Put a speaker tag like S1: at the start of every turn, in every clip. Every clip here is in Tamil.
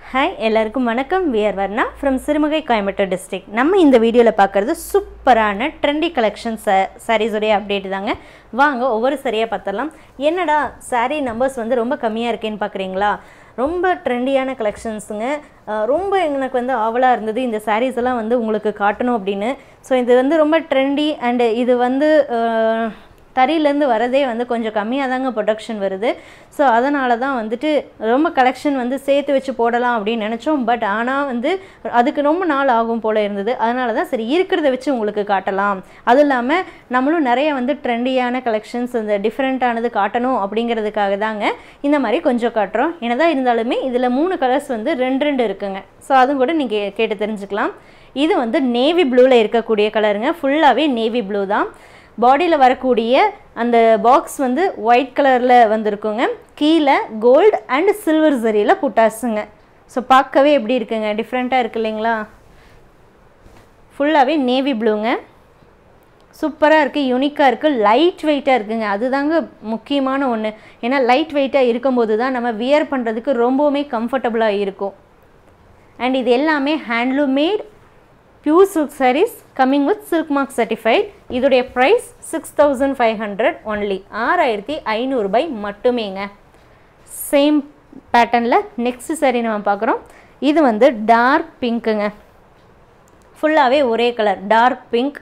S1: ஹாய் எல்லாருக்கும் வணக்கம் we're Varna from Sirumugai Coimbatore district நம்ம இந்த வீடியோவில் பார்க்குறது சூப்பரான ட்ரெண்டி கலெக்ஷன் ச சாரீஸுடைய அப்டேட் தாங்க வாங்க ஒவ்வொரு சரியாக பார்த்துடலாம் என்னடா saree நம்பர்ஸ் வந்து ரொம்ப கம்மியாக இருக்கேன்னு பார்க்குறீங்களா ரொம்ப ட்ரெண்டியான கலெக்ஷன்ஸுங்க அஹ் ரொம்ப எனக்கு வந்து ஆவலாக இருந்தது இந்த sarees எல்லாம் வந்து உங்களுக்கு காட்டணும் அப்படின்னு ஸோ இது வந்து ரொம்ப ட்ரெண்டி அண்டு இது வந்து அஹ், தறியிலேருந்து வரதே வந்து கொஞ்சம் கம்மியாக தாங்க ப்ரொடக்ஷன் வருது ஸோ அதனால தான் வந்துட்டு ரொம்ப கலெக்ஷன் வந்து சேர்த்து வச்சு போடலாம் அப்படின்னு நினச்சோம் பட் ஆனால் வந்து அதுக்கு ரொம்ப நாள் ஆகும் போல் இருந்தது அதனால தான் சரி இருக்கிறத வச்சு உங்களுக்கு காட்டலாம் அதுவும் இல்லாமல் நம்மளும் நிறைய வந்து ட்ரெண்டியான கலெக்ஷன்ஸ் இந்த டிஃப்ரெண்ட்டானது காட்டணும் அப்படிங்கிறதுக்காக தாங்க இந்த மாதிரி கொஞ்சம் காட்டுறோம் என்னதான் இருந்தாலுமே இதில் மூணு கலர்ஸ் வந்து ரெண்டு ரெண்டு இருக்குங்க ஸோ அதுவும் கூட நீங்கள் கேட்டு தெரிஞ்சுக்கலாம் இது வந்து நேவி ப்ளூவில் இருக்கக்கூடிய கலருங்க ஃபுல்லாகவே நேவி ப்ளூ தான் பாடியில் வரக்கூடிய அந்த பாக்ஸ் வந்து ஒயிட் கலரில் வந்திருக்குங்க கீழே கோல்டு அண்ட் சில்வர் சரியில் புட்டாஸுங்க ஸோ பார்க்கவே எப்படி இருக்குங்க டிஃப்ரெண்ட்டாக இருக்கு இல்லைங்களா ஃபுல்லாகவே நேவி ப்ளூங்க சூப்பராக இருக்குது யூனிக்காக இருக்குது லைட் வெயிட்டாக இருக்குங்க அதுதாங்க முக்கியமான ஒன்று ஏன்னா லைட் வெயிட்டாக இருக்கும்போது தான் நம்ம வியர் பண்ணுறதுக்கு ரொம்பவுமே கம்ஃபர்டபுளாக இருக்கும் அண்ட் இது எல்லாமே handloom made pure silk sarees coming with silk mark certified இதோடைய price six thousand five hundred only ஆறாயிரத்தி ஐநூறுபாய் மட்டுமேங்க சேம் பேட்டர்னில் நெக்ஸ்ட் saree நம்ம பார்க்குறோம் இது வந்து டார்க் பிங்க்குங்க ஃபுல்லாகவே ஒரே கலர் டார்க் பிங்க்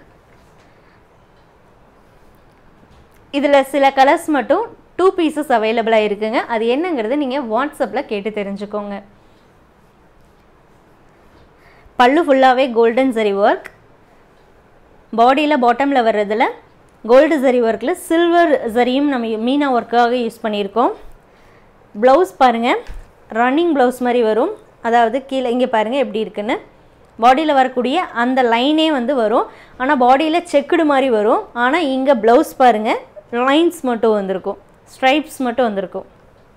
S1: இதில் சில கலர்ஸ் மட்டும் டூ பீசஸ் அவைலபிளாக இருக்குங்க அது என்னங்கிறது நீங்கள் வாட்ஸ்அப்பில் கேட்டு தெரிஞ்சுக்கோங்க பல்லு ஃபுல்லாகவே கோல்டன் சரி ஒர்க் பாடியில் பாட்டமில் வர்றதில் கோல்டு சரி ஒர்க்கில் சில்வர் சரியும் நம்ம மீனா ஒர்க்காக யூஸ் பண்ணியிருக்கோம் ப்ளவுஸ் பாருங்கள் ரன்னிங் ப்ளவுஸ் மாதிரி வரும் அதாவது கீழே இங்கே பாருங்கள் எப்படி இருக்குன்னு பாடியில் வரக்கூடிய அந்த லைனே வந்து வரும் ஆனால் பாடியில் செக்குடு மாதிரி வரும் ஆனால் இங்கே ப்ளவுஸ் பாருங்கள் லைன்ஸ் மட்டும் வந்திருக்கும் ஸ்ட்ரைப்ஸ் மட்டும் வந்திருக்கும்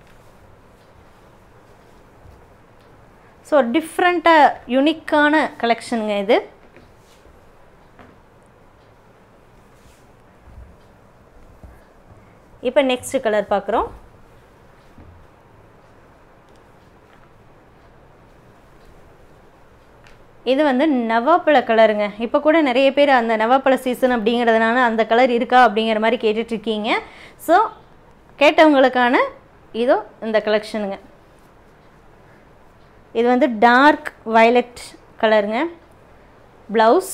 S1: ஸோ டிஃப்ரெண்ட்டாக யுனிக்கான கலெக்ஷனுங்க இது இப்போ நெக்ஸ்ட் கலர் பார்க்குறோம் இது வந்து நவாப்பழ கலருங்க இப்போ கூட நிறைய பேர் அந்த நவாப்பழ சீசன் அப்படிங்கிறதுனால அந்த கலர் இருக்கா அப்படிங்கிற மாதிரி கேட்டுட்ருக்கீங்க ஸோ கேட்டவங்களுக்கான இதோ இந்த கலெக்ஷனுங்க இது வந்து டார்க் வயலட் கலருங்க ப்ளவுஸ்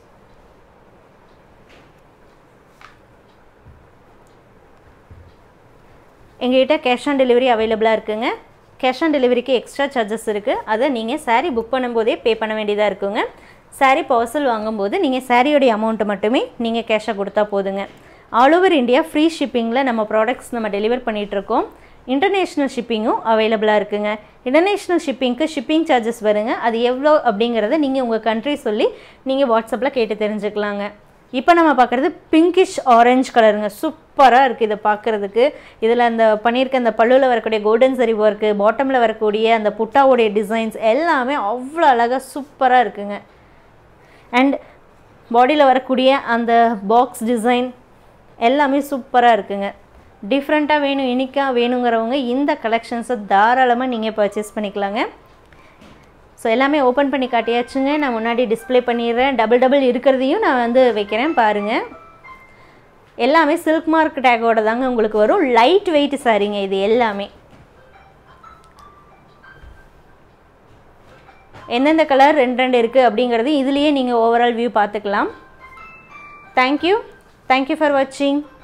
S1: எங்ககிட்ட கேஷ் ஆன் டெலிவரி அவைலபிளாக இருக்குங்க கேஷ் ஆன் டெலிவரிக்கு எக்ஸ்ட்ரா சார்ஜஸ் இருக்குது அதை நீங்கள் saree புக் பண்ணும்போதே பே பண்ண வேண்டியதாக இருக்குங்க saree பார்சல் வாங்கும்போது நீங்கள் சாரியோடைய அமௌண்ட்டை மட்டுமே நீங்கள் கேஷாக கொடுத்தா போதுங்க ஆல் ஓவர் இந்தியா ஃப்ரீ ஷிப்பிங்கில் நம்ம ப்ராடக்ட்ஸ் நம்ம டெலிவர் பண்ணிகிட்ருக்கோம் இன்டர்நேஷ்னல் ஷிப்பிங்கும் அவைலபிளாக இருக்குங்க இன்டர்நேஷ்னல் ஷிப்பிங்க்கு ஷிப்பிங் சார்ஜஸ் வருங்க அது எவ்வளோ அப்படிங்கிறத நீங்கள் உங்கள் கண்ட்ரி சொல்லி நீங்கள் வாட்ஸ்அப்பில் கேட்டு தெரிஞ்சுக்கலாங்க இப்போ நம்ம பார்க்குறது பிங்கிஷ் ஆரஞ்சு கலருங்க சூப்பராக இருக்குது இதை பார்க்குறதுக்கு இதில் அந்த பண்ணியிருக்க அந்த பல்லுவில் வரக்கூடிய கோல்டன் சரி ஒர்க்கு பாட்டமில் வரக்கூடிய அந்த புட்டாவுடைய டிசைன்ஸ் எல்லாமே அவ்வளோ அழகாக சூப்பராக இருக்குங்க அண்ட் பாடியில் வரக்கூடிய அந்த பாக்ஸ் டிசைன் எல்லாமே சூப்பராக இருக்குங்க டிஃப்ரெண்ட்டாக வேணும் யூனிக்காக வேணுங்கிறவங்க இந்த கலெக்ஷன்ஸை தாராளமாக நீங்கள் பர்ச்சேஸ் பண்ணிக்கலாங்க ஸோ எல்லாமே ஓப்பன் பண்ணி காட்டியாச்சுங்க நான் முன்னாடி டிஸ்ப்ளே பண்ணிடுறேன் டபுள் டபுள் இருக்கிறதையும் நான் வந்து வைக்கிறேன் பாருங்கள் எல்லாமே சில்க் மார்க் டேக்கோட தாங்க உங்களுக்கு வரும் லைட் வெயிட் சாரிங்க இது எல்லாமே எந்தெந்த கலர் ரெண்டு ரெண்டு இருக்குது அப்படிங்கிறது இதுலேயே நீங்கள் ஓவரால் வியூ பார்த்துக்கலாம் தேங்க்யூ தேங்க்யூ ஃபார் வாட்சிங்